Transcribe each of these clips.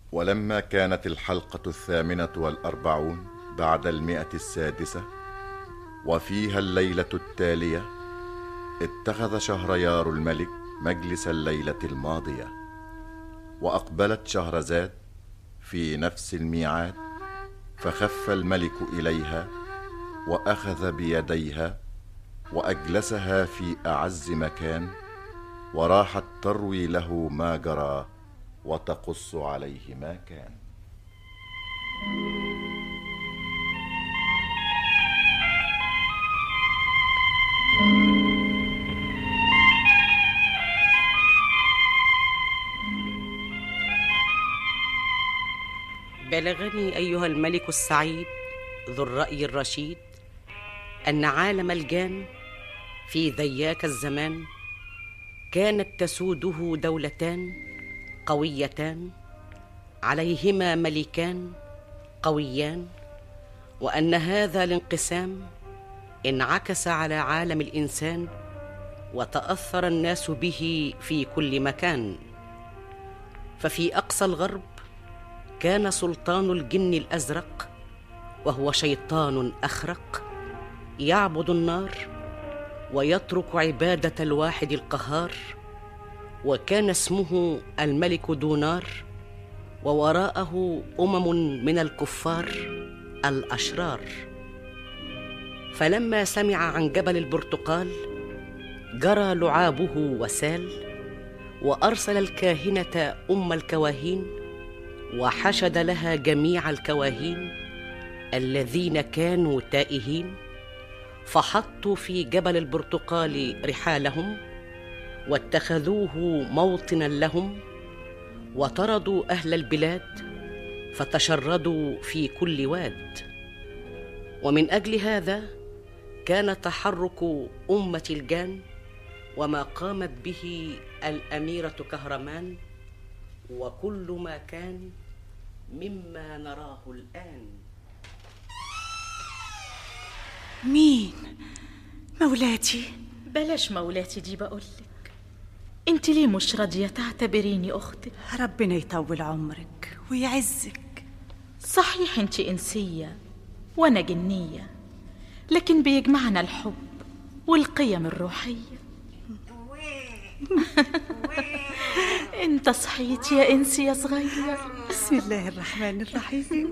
ولما كانت الحلقة الثامنة والأربعون بعد المئة السادسة وفيها الليلة التالية اتخذ شهريار الملك مجلس الليلة الماضية وأقبلت شهرزاد في نفس الميعاد فخف الملك إليها وأخذ بيديها وأجلسها في أعز مكان وراحت تروي له ما جرى وتقص عليه ما كان بلغني ايها الملك السعيد ذو الراي الرشيد ان عالم الجان في ذياك الزمان كانت تسوده دولتان قويتان عليهما ملكان قويان وان هذا الانقسام انعكس على عالم الانسان وتاثر الناس به في كل مكان ففي اقصى الغرب كان سلطان الجن الازرق وهو شيطان اخرق يعبد النار ويترك عباده الواحد القهار وكان اسمه الملك دونار ووراءه امم من الكفار الاشرار فلما سمع عن جبل البرتقال جرى لعابه وسال وارسل الكاهنه ام الكواهين وحشد لها جميع الكواهين الذين كانوا تائهين فحطوا في جبل البرتقال رحالهم واتخذوه موطنا لهم وطردوا اهل البلاد فتشردوا في كل واد ومن اجل هذا كان تحرك امه الجان وما قامت به الاميره كهرمان وكل ما كان مما نراه الان مين مولاتي بلاش مولاتي دي بقولك انت ليه مش راضية تعتبريني أختك ربنا يطول عمرك ويعزك صحيح انت إنسية وأنا جنية لكن بيجمعنا الحب والقيم الروحية انت صحيت يا انسي يا صغير بسم الله الرحمن الرحيم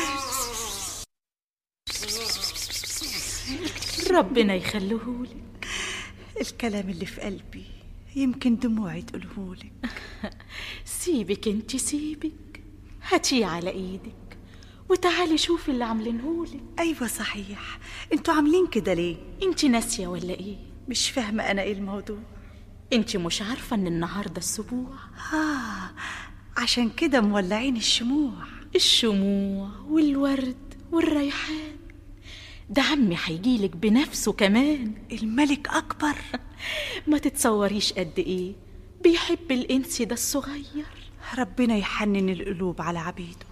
ربنا يخليهولك الكلام اللي في قلبي يمكن دموعي تقولهولك سيبك انت سيبك هاتيه على ايدك وتعالي شوفي اللي عاملينهولك ايوه صحيح انتوا عاملين كده ليه انت ناسيه ولا ايه مش فاهمه انا ايه الموضوع انت مش عارفه ان النهارده السبوع اه عشان كده مولعين الشموع الشموع والورد والريحان ده عمي هيجيلك بنفسه كمان الملك اكبر ما تتصوريش قد ايه بيحب الانس ده الصغير ربنا يحنن القلوب على عبيده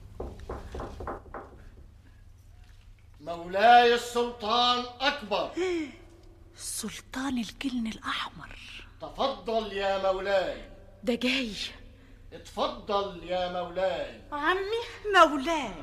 مولاي السلطان أكبر سلطان الجن الاحمر تفضل يا مولاي ده جاي اتفضل يا مولاي عمي مولاي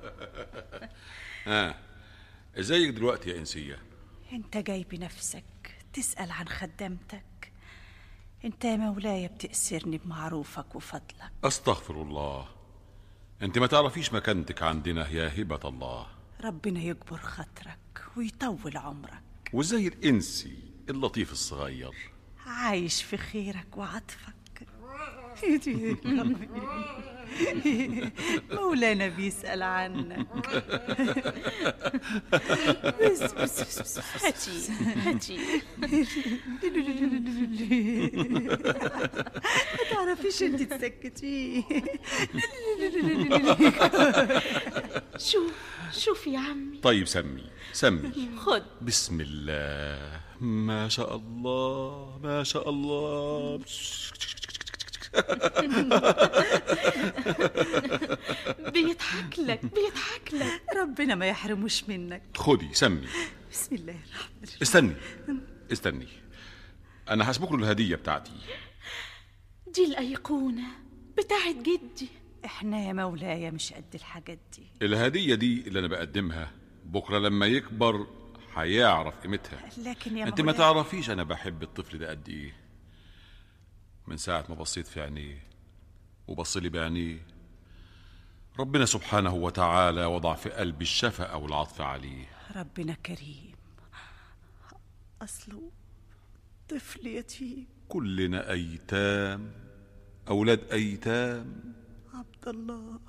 ها ازيك دلوقتي يا انسيه انت جاي بنفسك تسأل عن خدامتك انت يا مولاي بتأسرني بمعروفك وفضلك استغفر الله انت ما تعرفيش مكانتك عندنا يا هبه الله ربنا يكبر خاطرك ويطول عمرك وزي الانسي اللطيف الصغير عايش في خيرك وعطفك مولانا بيسأل عنك بس بس بس بس هاتي هاتي ما تعرفيش انت تسكتيه شوف شوف يا عمي طيب سمي سمي خد بسم الله ما شاء الله ما شاء الله بيضحك لك بيضحك لك ربنا ما يحرموش منك خدي سمي بسم الله الرحمن الرحيم استني استني انا هسبك له الهديه بتاعتي دي الأيقونة بتاعت جدي احنا يا مولاي مش قد الحاجات دي الهدية دي اللي أنا بقدمها بكرة لما يكبر هيعرف قيمتها لكن يا انت ما مولاي- تعرفيش انا بحب الطفل ده قد ايه من ساعة ما بصيت في عينيه وبص لي بعينيه ربنا سبحانه وتعالى وضع في قلبي الشفقة والعطف عليه ربنا كريم اصله طفل يتيم كلنا أيتام أولاد أيتام عبد الله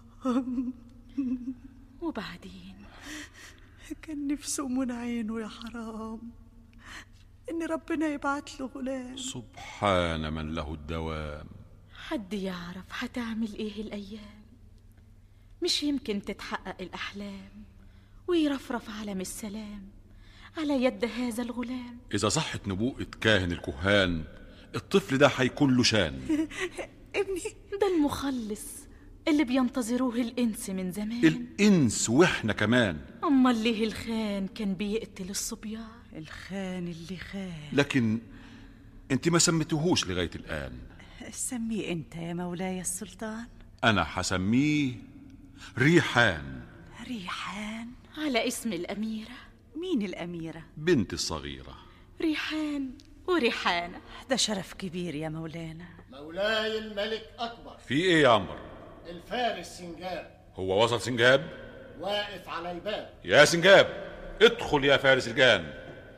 وبعدين كان نفسه من عينه يا حرام ان ربنا يبعت له غلام سبحان من له الدوام حد يعرف هتعمل ايه الايام مش يمكن تتحقق الاحلام ويرفرف علم السلام على يد هذا الغلام إذا صحت نبوءة كاهن الكهان الطفل ده هيكون له شان ابني ده المخلص اللي بينتظروه الانس من زمان الإنس وإحنا كمان اما ليه الخان كان بيقتل الصبيان الخان اللي خان لكن انت ما سميتهوش لغاية الآن سميه انت يا مولاي السلطان أنا حسميه ريحان ريحان على اسم الاميره مين الاميره بنتي الصغيرة ريحان وريحانه ده شرف كبير يا مولانا مولاي الملك أكبر في إيه يا عمر؟ الفارس سنجاب هو وصل سنجاب؟ واقف على الباب يا سنجاب ادخل يا فارس الجان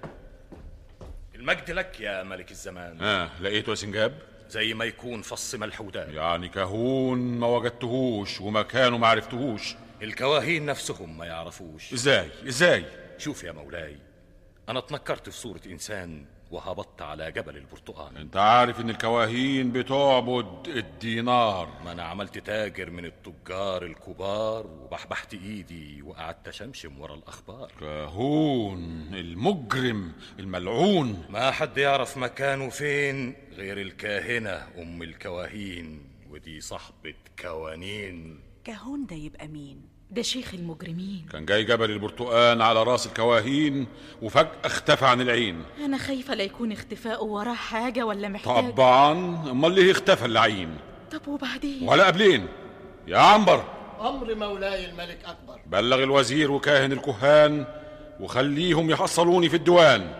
المجد لك يا ملك الزمان آه لقيته يا سنجاب؟ زي ما يكون فص ملح وداب يعني كهون ما وجدتهوش ومكانه ما عرفتهوش الكواهين نفسهم ما يعرفوش ازاي ازاي شوف يا مولاي انا اتنكرت في صورة انسان وهبطت على جبل البرتقال انت عارف ان الكواهين بتعبد الدينار ما انا عملت تاجر من التجار الكبار وبحبحت ايدي وقعدت اشمشم ورا الاخبار كهون المجرم الملعون ما حد يعرف مكانه فين غير الكاهنة ام الكواهين ودي صاحبة كوانين كهون ده يبقى مين ده شيخ المجرمين كان جاي جبل البرتقان على راس الكواهين وفجأة اختفى عن العين انا خايفه لا يكون اختفاؤه وراه حاجه ولا محتاج طبعا امال ليه اختفى اللعين طب وبعدين ولا قبلين يا عنبر أمر مولاي الملك أكبر بلغ الوزير وكاهن الكهان وخليهم يحصلوني في الديوان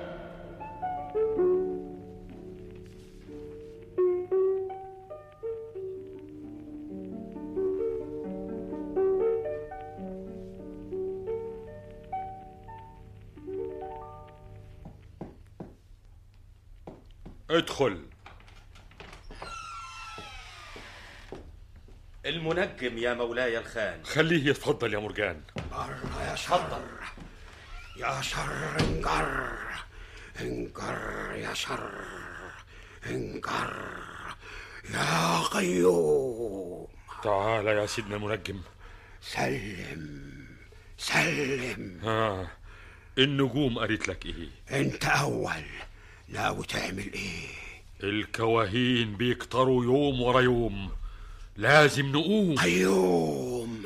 ادخل المنجم يا مولاي الخان خليه يتفضل يا مرجان يا شر يا شر انقر انقر يا شر انقر يا قيوم تعال يا سيدنا المنجم سلم سلم ها النجوم قالت لك ايه انت اول ناوي تعمل ايه الكواهين بيكتروا يوم ورا يوم لازم نقوم قيوم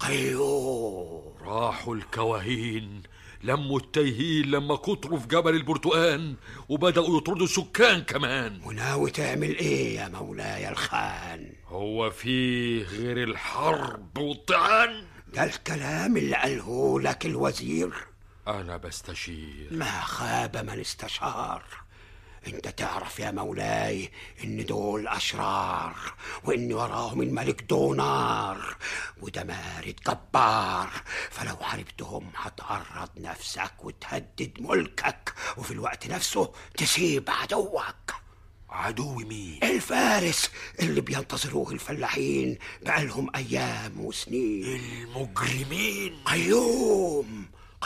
قيوم راحوا الكواهين لموا التايهين لما كتروا في جبل البرتقان وبدأوا يطردوا السكان كمان وناوي تعمل ايه يا مولاي الخان هو فيه غير الحرب والطعن ده الكلام اللي قاله لك الوزير أنا بستشير ما خاب من استشار انت تعرف يا مولاي ان دول اشرار وان وراهم الملك دونار وده مارد جبار فلو حاربتهم هتعرض نفسك وتهدد ملكك وفي الوقت نفسه تسيب عدوك عدو مين الفارس اللي بينتظروه الفلاحين بقالهم ايام وسنين المجرمين قيوم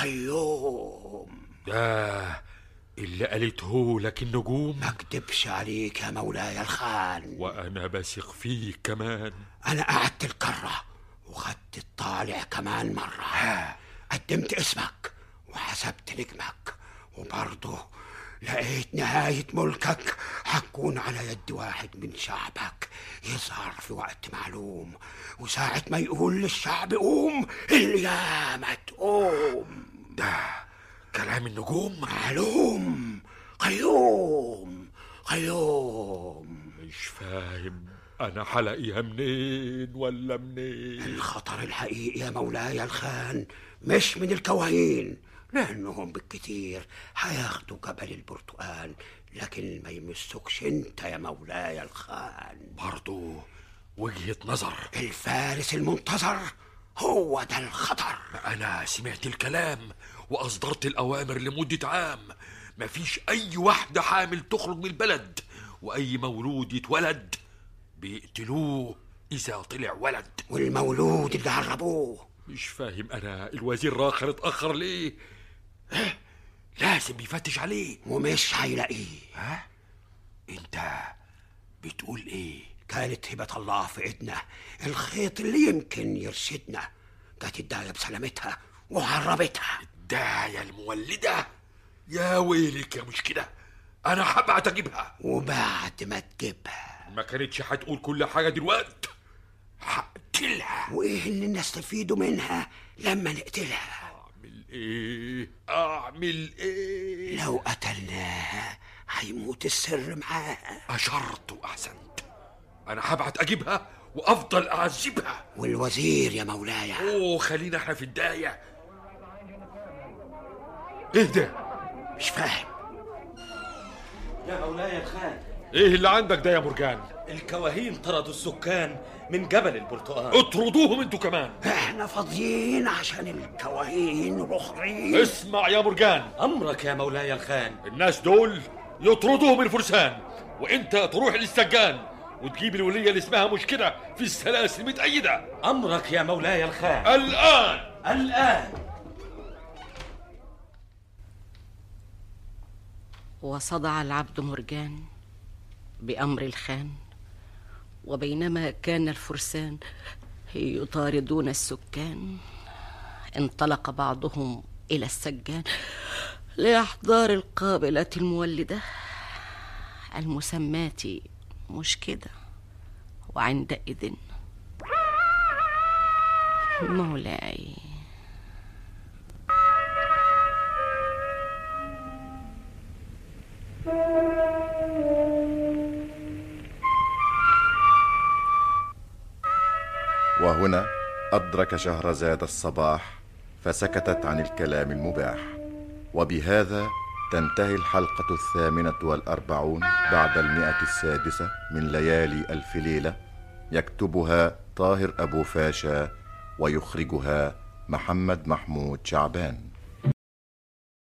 قيوم ده اللي قالته لك النجوم ما اكدبش عليك يا مولاي الخان وأنا بثق فيك كمان انا قعدت الكرة وخدت الطالع كمان مرة قدمت اسمك وحسبت نجمك وبرضه لقيت نهاية ملكك هتكون على يد واحد من شعبك يظهر في وقت معلوم وساعة ما يقول للشعب قوم القيامة تقوم ده كلام النجوم معلوم قيوم قيوم مش فاهم انا حلاقيها منين ولا منين الخطر الحقيقي يا مولاي الخان مش من الكواهين لأنهم بالكتير هياخدوا جبل البرتقال لكن ما يمسكش انت يا مولاي الخان برضو وجهة نظر الفارس المنتظر هو ده الخطر انا سمعت الكلام واصدرت الاوامر لمدة عام مفيش اي واحدة حامل تخرج من البلد واي مولود يتولد بيقتلوه اذا طلع ولد والمولود اللي عربوه مش فاهم انا الوزير راخر اتاخر ليه ها؟ لازم يفتش عليه ومش هيلاقيه ها انت بتقول ايه كانت هبة الله في ايدنا الخيط اللي يمكن يرشدنا جت الداية بسلامتها وهربتها الداية المولدة يا ويلك يا مشكلة انا هبعت اجيبها وبعد ما تجيبها ما كانتش هتقول كل حاجة دلوقتي هقتلها وايه اللي نستفيدوا منها لما نقتلها اعمل ايه اعمل ايه لو قتلناها هيموت السر معاها اشرت واحسنت انا هبعت اجيبها وافضل اعذبها والوزير يا مولاي اوه خلينا احنا في الداية ايه ده مش فاهم يا مولاي الخان ايه اللي عندك ده يا مرجان الكواهين طردوا السكان من جبل البرتقال اطردوهم انتوا كمان احنا فاضيين عشان الكواهين رخرين اسمع يا مرجان امرك يا مولاي الخان الناس دول يطردوهم الفرسان وانت تروح للسجان وتجيب الولية اللي اسمها مشكلة في السلاسل متأيدة امرك يا مولاي الخان الآن الان وصدع العبد مرجان بأمر الخان وبينما كان الفرسان يطاردون السكان انطلق بعضهم إلى السجان لإحضار القابلة المولدة المسماة مشكدة وعندئذ مولاي وهنا أدرك شهرزاد الصباح فسكتت عن الكلام المباح وبهذا تنتهي الحلقة الثامنة والأربعون بعد المئة السادسة من ليالي ألف ليلة يكتبها طاهر أبو فاشا ويخرجها محمد محمود شعبان